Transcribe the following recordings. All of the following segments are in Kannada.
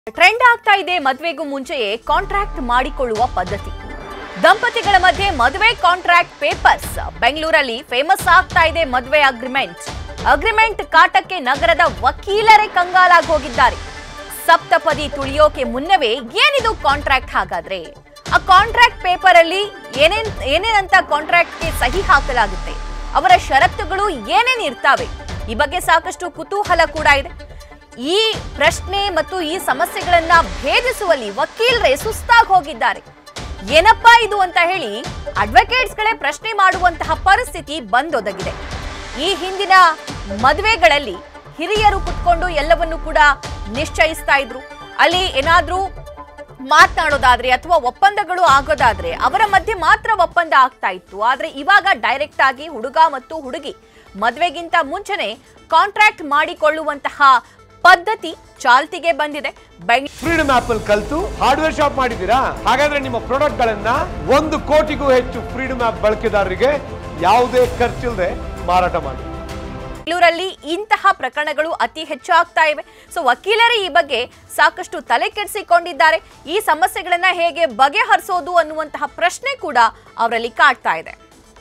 ಟ್ರೆಂಡ್ ಆಗ್ತಾ ಇದೆ ಮದುವೆಗೂ ಮುಂಚೆಯೇ ಕಾಂಟ್ರಾಕ್ಟ್ ಮಾಡಿಕೊಳ್ಳುವ ಪದ್ಧತಿ ದಂಪತಿಗಳ ಮಧ್ಯೆ ಮದುವೆ ಕಾಂಟ್ರಾಕ್ಟ್ ಪೇಪರ್ಸ್ ಬೆಂಗಳೂರಲ್ಲಿ ಫೇಮಸ್ ಆಗ್ತಾ ಇದೆ ಮದುವೆ ಅಗ್ರಿಮೆಂಟ್ ಅಗ್ರಿಮೆಂಟ್ ಕಾಟಕ್ಕೆ ನಗರದ ವಕೀಲರೇ ಕಂಗಾಲಾಗಿ ಹೋಗಿದ್ದಾರೆ ಸಪ್ತಪದಿ ತುಳಿಯೋಕೆ ಮುನ್ನವೇ ಏನಿದು ಕಾಂಟ್ರಾಕ್ಟ್ ಹಾಗಾದ್ರೆ ಆ ಕಾಂಟ್ರಾಕ್ಟ್ ಪೇಪರ್ ಅಲ್ಲಿ ಏನೇನ್ ಏನೇನಂತ ಕಾಂಟ್ರಾಕ್ಟ್ಗೆ ಸಹಿ ಹಾಕಲಾಗುತ್ತೆ ಅವರ ಷರತ್ತುಗಳು ಏನೇನ್ ಇರ್ತಾವೆ ಈ ಬಗ್ಗೆ ಸಾಕಷ್ಟು ಕುತೂಹಲ ಕೂಡ ಇದೆ ಈ ಪ್ರಶ್ನೆ ಮತ್ತು ಈ ಸಮಸ್ಯೆಗಳನ್ನ ಭೇದಿಸುವಲ್ಲಿ ವಕೀಲರೇ ಸುಸ್ತಾಗಿ ಹೋಗಿದ್ದಾರೆ ಏನಪ್ಪಾ ಇದು ಅಂತ ಹೇಳಿ ಅಡ್ವೊಕೇಟ್ಸ್ಗಳೇ ಪ್ರಶ್ನೆ ಮಾಡುವಂತಹ ಪರಿಸ್ಥಿತಿ ಬಂದೊದಗಿದೆ ಈ ಹಿಂದಿನ ಮದುವೆಗಳಲ್ಲಿ ಹಿರಿಯರು ಕುತ್ಕೊಂಡು ಎಲ್ಲವನ್ನು ಕೂಡ ನಿಶ್ಚಯಿಸ್ತಾ ಇದ್ರು ಅಲ್ಲಿ ಏನಾದ್ರೂ ಮಾತನಾಡೋದಾದ್ರೆ ಅಥವಾ ಒಪ್ಪಂದಗಳು ಆಗೋದಾದ್ರೆ ಅವರ ಮಧ್ಯೆ ಮಾತ್ರ ಒಪ್ಪಂದ ಆಗ್ತಾ ಇತ್ತು ಆದ್ರೆ ಇವಾಗ ಡೈರೆಕ್ಟ್ ಆಗಿ ಹುಡುಗ ಮತ್ತು ಹುಡುಗಿ ಮದುವೆಗಿಂತ ಮುಂಚೆನೆ ಕಾಂಟ್ರಾಕ್ಟ್ ಮಾಡಿಕೊಳ್ಳುವಂತಹ ಪದ್ಧತಿ ಚಾಲ್ತಿಗೆ ಬಂದಿದೆ ಬೆಂಗಳೂರು ಫ್ರೀಡಮ್ ಆಪ್ ಅಲ್ಲಿ ಕಲ್ತು ಹಾರ್ಡ್ವೇರ್ ಶಾಪ್ ಮಾಡಿದ್ದೀರಾ ಹಾಗಾದ್ರೆ ನಿಮ್ಮ ಪ್ರಾಡಕ್ಟ್ ಗಳನ್ನ ಒಂದು ಕೋಟಿಗೂ ಹೆಚ್ಚು ಫ್ರೀಡಮ್ ಆಪ್ ಬಳಕೆದಾರರಿಗೆ ಯಾವುದೇ ಖರ್ಚಿಲ್ಲದೆ ಮಾರಾಟ ಮಾಡಿ ಬೆಂಗಳೂರಲ್ಲಿ ಇಂತಹ ಪ್ರಕರಣಗಳು ಅತಿ ಹೆಚ್ಚು ಆಗ್ತಾ ಇವೆ ಸೊ ವಕೀಲರೇ ಈ ಬಗ್ಗೆ ಸಾಕಷ್ಟು ತಲೆ ಕೆಡಿಸಿಕೊಂಡಿದ್ದಾರೆ ಈ ಸಮಸ್ಯೆಗಳನ್ನ ಹೇಗೆ ಬಗೆಹರಿಸೋದು ಅನ್ನುವಂತಹ ಪ್ರಶ್ನೆ ಕೂಡ ಅವರಲ್ಲಿ ಕಾಡ್ತಾ ಇದೆ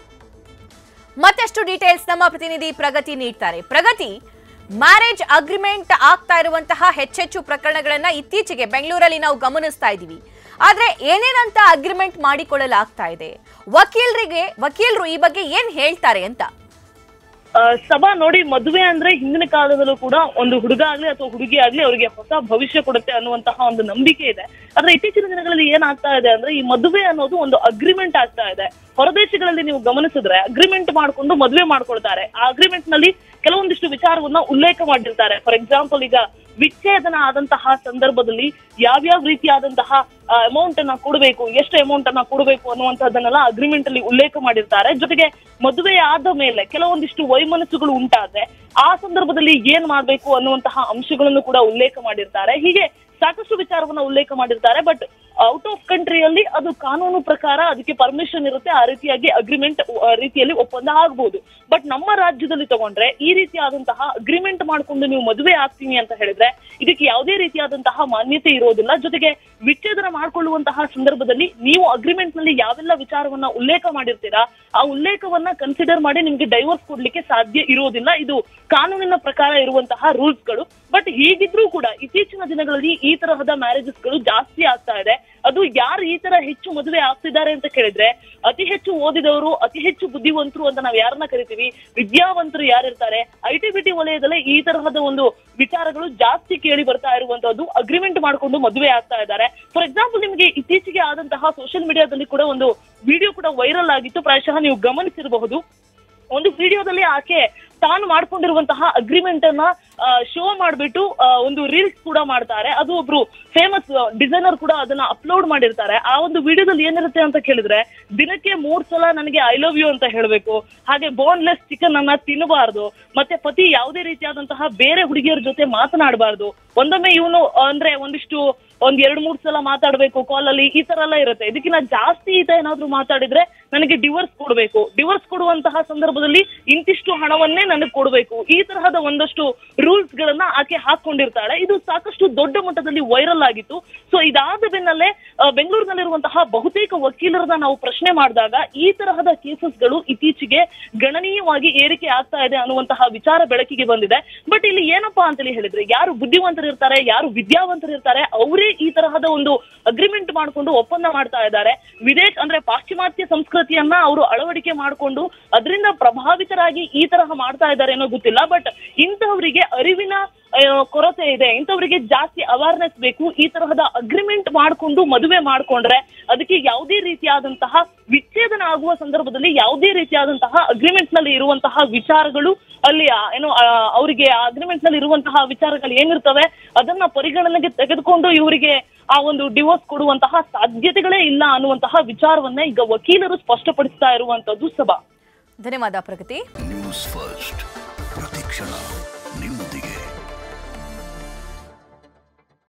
ಮತ್ತಷ್ಟು ಡೀಟೇಲ್ಸ್ ನಮ್ಮ ಪ್ರತಿನಿಧಿ ಪ್ರಗತಿ ನೀಡ್ತಾರೆ ಪ್ರಗತಿ ಮ್ಯಾರೇಜ್ ಅಗ್ರಿಮೆಂಟ್ ಆಗ್ತಾ ಇರುವಂತಹ ಹೆಚ್ಚೆಚ್ಚು ಪ್ರಕರಣಗಳನ್ನ ಇತ್ತೀಚೆಗೆ ಬೆಂಗಳೂರಲ್ಲಿ ನಾವು ಗಮನಿಸ್ತಾ ಇದ್ದೀವಿ ಆದ್ರೆ ಏನೇನಂತ ಅಗ್ರಿಮೆಂಟ್ ಮಾಡಿಕೊಳ್ಳಲಾಗ್ತಾ ಇದೆ ವಕೀಲರಿಗೆ ವಕೀಲರು ಈ ಬಗ್ಗೆ ಏನ್ ಹೇಳ್ತಾರೆ ಅಂತ ಆ, ಸಭಾ ನೋಡಿ ಮದುವೆ ಅಂದ್ರೆ ಹಿಂದಿನ ಕಾಲದಲ್ಲೂ ಕೂಡ ಒಂದು ಹುಡುಗ ಆಗ್ಲಿ ಅಥವಾ ಹುಡುಗಿ ಆಗ್ಲಿ ಅವರಿಗೆ ಹೊಸ ಭವಿಷ್ಯ ಕೊಡುತ್ತೆ ಅನ್ನುವಂತಹ ಒಂದು ನಂಬಿಕೆ ಇದೆ ಆದ್ರೆ ಇತ್ತೀಚಿನ ದಿನಗಳಲ್ಲಿ ಏನಾಗ್ತಾ ಇದೆ ಅಂದ್ರೆ ಈ ಮದುವೆ ಅನ್ನೋದು ಒಂದು ಅಗ್ರಿಮೆಂಟ್ ಆಗ್ತಾ ಇದೆ ಹೊರದೇಶಗಳಲ್ಲಿ ನೀವು ಗಮನಿಸಿದ್ರೆ ಅಗ್ರಿಮೆಂಟ್ ಮಾಡ್ಕೊಂಡು ಮದುವೆ ಮಾಡ್ಕೊಳ್ತಾರೆ ಆ ಅಗ್ರಿಮೆಂಟ್ ನಲ್ಲಿ ಕೆಲವೊಂದಿಷ್ಟು ವಿಚಾರವನ್ನ ಉಲ್ಲೇಖ ಮಾಡಿರ್ತಾರೆ ಫಾರ್ ಎಕ್ಸಾಂಪಲ್ ಈಗ ವಿಚ್ಛೇದನ ಆದಂತಹ ಸಂದರ್ಭದಲ್ಲಿ ಯಾವ್ಯಾವ ರೀತಿಯಾದಂತಹ ಅಮೌಂಟ್ ಅನ್ನ ಕೊಡಬೇಕು ಎಷ್ಟು ಅಮೌಂಟ್ ಅನ್ನ ಕೊಡಬೇಕು ಅನ್ನುವಂತಹದನ್ನೆಲ್ಲ ಅಗ್ರಿಮೆಂಟ್ ಅಲ್ಲಿ ಉಲ್ಲೇಖ ಮಾಡಿರ್ತಾರೆ ಜೊತೆಗೆ ಮದುವೆ ಆದ ಮೇಲೆ ಕೆಲವೊಂದಿಷ್ಟು ವೈಮನಸ್ಸುಗಳು ಉಂಟಾದ್ರೆ ಆ ಸಂದರ್ಭದಲ್ಲಿ ಏನ್ ಮಾಡ್ಬೇಕು ಅನ್ನುವಂತಹ ಅಂಶಗಳನ್ನು ಕೂಡ ಉಲ್ಲೇಖ ಮಾಡಿರ್ತಾರೆ ಹೀಗೆ ಸಾಕಷ್ಟು ವಿಚಾರವನ್ನ ಉಲ್ಲೇಖ ಮಾಡಿರ್ತಾರೆ ಬಟ್ ಔಟ್ ಆಫ್ ಕಂಟ್ರಿಯಲ್ಲಿ ಅದು ಕಾನೂನು ಪ್ರಕಾರ ಅದಕ್ಕೆ ಪರ್ಮಿಷನ್ ಇರುತ್ತೆ ಆ ರೀತಿಯಾಗಿ ಅಗ್ರಿಮೆಂಟ್ ರೀತಿಯಲ್ಲಿ ಒಪ್ಪಂದ ಆಗ್ಬಹುದು ಬಟ್ ನಮ್ಮ ರಾಜ್ಯದಲ್ಲಿ ತಗೊಂಡ್ರೆ ಈ ರೀತಿಯಾದಂತಹ ಅಗ್ರಿಮೆಂಟ್ ಮಾಡ್ಕೊಂಡು ನೀವು ಮದುವೆ ಆಗ್ತೀನಿ ಅಂತ ಹೇಳಿದ್ರೆ ಇದಕ್ಕೆ ಯಾವುದೇ ರೀತಿಯಾದಂತಹ ಮಾನ್ಯತೆ ಇರೋದಿಲ್ಲ ಜೊತೆಗೆ ವಿಚ್ಛೇದನ ಮಾಡ್ಕೊಳ್ಳುವಂತಹ ಸಂದರ್ಭದಲ್ಲಿ ನೀವು ಅಗ್ರಿಮೆಂಟ್ ನಲ್ಲಿ ಯಾವೆಲ್ಲ ವಿಚಾರವನ್ನ ಉಲ್ಲೇಖ ಮಾಡಿರ್ತೀರಾ ಆ ಉಲ್ಲೇಖವನ್ನ ಕನ್ಸಿಡರ್ ಮಾಡಿ ನಿಮ್ಗೆ ಡೈವರ್ಸ್ ಕೊಡ್ಲಿಕ್ಕೆ ಸಾಧ್ಯ ಇರೋದಿಲ್ಲ ಇದು ಕಾನೂನಿನ ಪ್ರಕಾರ ಇರುವಂತಹ ರೂಲ್ಸ್ ಗಳು ಬಟ್ ಹೀಗಿದ್ರೂ ಕೂಡ ಇತ್ತೀಚಿನ ದಿನಗಳಲ್ಲಿ ಈ ತರಹದ ಮ್ಯಾರೇಜಸ್ ಗಳು ಜಾಸ್ತಿ ಆಗ್ತಾ ಇದೆ ಅದು ಯಾರು ಈ ತರ ಹೆಚ್ಚು ಮದುವೆ ಆಗ್ತಿದ್ದಾರೆ ಅಂತ ಕೇಳಿದ್ರೆ ಅತಿ ಹೆಚ್ಚು ಓದಿದವರು ಅತಿ ಹೆಚ್ಚು ಬುದ್ಧಿವಂತರು ಅಂತ ನಾವ್ ಯಾರನ್ನ ಕರಿತೀವಿ ವಿದ್ಯಾವಂತರು ಯಾರಿರ್ತಾರೆ ಐ ಟಿ ಬಿ ಟಿ ವಲಯದಲ್ಲೇ ಈ ತರಹದ ಒಂದು ವಿಚಾರಗಳು ಜಾಸ್ತಿ ಕೇಳಿ ಬರ್ತಾ ಇರುವಂತದ್ದು ಅಗ್ರಿಮೆಂಟ್ ಮಾಡ್ಕೊಂಡು ಮದುವೆ ಆಗ್ತಾ ಇದ್ದಾರೆ ಫಾರ್ ಎಕ್ಸಾಂಪಲ್ ನಿಮಗೆ ಇತ್ತೀಚೆಗೆ ಆದಂತಹ ಸೋಷಿಯಲ್ ಮೀಡಿಯಾದಲ್ಲಿ ಕೂಡ ಒಂದು ವಿಡಿಯೋ ಕೂಡ ವೈರಲ್ ಆಗಿತ್ತು ಪ್ರಾಯಶಃ ನೀವು ಗಮನಿಸಿರಬಹುದು ಒಂದು ವಿಡಿಯೋದಲ್ಲಿ ಆಕೆ ತಾನು ಮಾಡ್ಕೊಂಡಿರುವಂತಹ ಅಗ್ರಿಮೆಂಟ್ ಅನ್ನ ಶೋ ಮಾಡ್ಬಿಟ್ಟು ಆ, ಒಂದು ರೀಲ್ಸ್ ಕೂಡ ಮಾಡ್ತಾರೆ ಅದು ಒಬ್ರು ಫೇಮಸ್ ಡಿಸೈನರ್ ಕೂಡ ಅದನ್ನ ಅಪ್ಲೋಡ್ ಮಾಡಿರ್ತಾರೆ ಆ ಒಂದು ವಿಡಿಯೋದಲ್ಲಿ ಏನಿರುತ್ತೆ ಅಂತ ಕೇಳಿದ್ರೆ ದಿನಕ್ಕೆ ಮೂರ್ ಸಲ ನನಗೆ ಐ ಲವ್ ಯು ಅಂತ ಹೇಳ್ಬೇಕು ಹಾಗೆ ಬೋನ್ಲೆಸ್ ಚಿಕನ್ ಅನ್ನ ತಿನ್ನಬಾರ್ದು ಮತ್ತೆ ಪತಿ ಯಾವುದೇ ರೀತಿಯಾದಂತಹ ಬೇರೆ ಹುಡುಗಿಯರ ಜೊತೆ ಮಾತನಾಡಬಾರ್ದು ಒಂದೊಮ್ಮೆ ಇವನು ಅಂದ್ರೆ ಒಂದಿಷ್ಟು ಒಂದ್ ಎರಡ್ ಮೂರ್ ಸಲ ಮಾತಾಡ್ಬೇಕು ಕಾಲ್ ಅಲ್ಲಿ ಈ ತರ ಎಲ್ಲ ಇರುತ್ತೆ ಇದಕ್ಕಿಂತ ಜಾಸ್ತಿ ಈತ ಏನಾದ್ರು ಮಾತಾಡಿದ್ರೆ ನನಗೆ ಡಿವೋರ್ಸ್ ಕೊಡ್ಬೇಕು ಡಿವೋರ್ಸ್ ಕೊಡುವಂತಹ ಸಂದರ್ಭದಲ್ಲಿ ಇಂತಿಷ್ಟು ಹಣವನ್ನೇ ನನಗೆ ಕೊಡ್ಬೇಕು ಈ ತರಹದ ಒಂದಷ್ಟು ರೂಲ್ಸ್ ಗಳನ್ನ ಆಕೆ ಹಾಕೊಂಡಿರ್ತಾಳೆ ಇದು ಸಾಕಷ್ಟು ದೊಡ್ಡ ಮಟ್ಟದಲ್ಲಿ ವೈರಲ್ ಆಗಿತ್ತು ಸೊ ಇದಾದ ಬೆನ್ನಲ್ಲೇ ಆ, ಬೆಂಗಳೂರಿನಲ್ಲಿರುವಂತಹ ಬಹುತೇಕ ವಕೀಲರನ್ನ ನಾವು ಪ್ರಶ್ನೆ ಮಾಡಿದಾಗ ಈ ತರಹದ ಕೇಸಸ್ ಗಳು ಇತ್ತೀಚೆಗೆ ಗಣನೀಯವಾಗಿ ಏರಿಕೆ ಆಗ್ತಾ ಇದೆ ಅನ್ನುವಂತಹ ವಿಚಾರ ಬೆಳಕಿಗೆ ಬಂದಿದೆ ಬಟ್ ಇಲ್ಲಿ ಏನಪ್ಪಾ ಅಂತೇಳಿ ಹೇಳಿದ್ರೆ ಯಾರು ಬುದ್ಧಿವಂತರು ಇರ್ತಾರೆ ಯಾರು ವಿದ್ಯಾವಂತರು ಇರ್ತಾರೆ ಅವರೇ ಈ ತರಹದ ಒಂದು ಅಗ್ರಿಮೆಂಟ್ ಮಾಡ್ಕೊಂಡು ಒಪ್ಪಂದ ಮಾಡ್ತಾ ಇದ್ದಾರೆ ವಿದೇಶ ಅಂದ್ರೆ ಪಾಶ್ಚಿಮಾತ್ಯ ಸಂಸ್ಕೃತಿಯನ್ನ ಅವರು ಅಳವಡಿಕೆ ಮಾಡಿಕೊಂಡು ಅದರಿಂದ ಪ್ರಭಾವಿತರಾಗಿ ಈ ತರಹ ಮಾಡ್ತಾ ಇದ್ದಾರೆ ಏನೋ ಗೊತ್ತಿಲ್ಲ ಬಟ್ ಇಂತಹವರಿಗೆ ಅರಿವಿನ ಆ, ಕೊರತೆ ಇದೆ ಇಂಥವರಿಗೆ ಜಾಸ್ತಿ ಅವೇರ್ನೆಸ್ ಬೇಕು ಈ ತರಹದ ಅಗ್ರಿಮೆಂಟ್ ಮಾಡಿಕೊಂಡು ಮದುವೆ ಮಾಡ್ಕೊಂಡ್ರೆ ಅದಕ್ಕೆ ಯಾವುದೇ ರೀತಿಯಾದಂತಹ ವಿಚ್ಛೇದನ ಆಗುವ ಸಂದರ್ಭದಲ್ಲಿ ಯಾವುದೇ ರೀತಿಯಾದಂತಹ ಅಗ್ರಿಮೆಂಟ್ ನಲ್ಲಿ ಇರುವಂತಹ ವಿಚಾರಗಳು ಅಲ್ಲಿ ಆ, ಏನು ಆ, ಅವರಿಗೆ ಅಗ್ರಿಮೆಂಟ್ ನಲ್ಲಿ ಇರುವಂತಹ ವಿಚಾರಗಳು ಏನಿರ್ತವೆ ಅದನ್ನ ಪರಿಗಣನೆಗೆ ತೆಗೆದುಕೊಂಡು ಇವರಿಗೆ ಆ ಒಂದು ಡಿವೋರ್ಸ್ ಕೊಡುವಂತಹ ಸಾಧ್ಯತೆಗಳೇ ಇಲ್ಲ ಅನ್ನುವಂತಹ ವಿಚಾರವನ್ನ ಈಗ ವಕೀಲರು ಸ್ಪಷ್ಟಪಡಿಸ್ತಾ ಇರುವಂತದ್ದು ಸಭಾ ಧನ್ಯವಾದ ಪ್ರಗತಿ ನ್ಯೂಸ್ ಫಸ್ಟ್ ಪ್ರತಿಕ್ಷಣ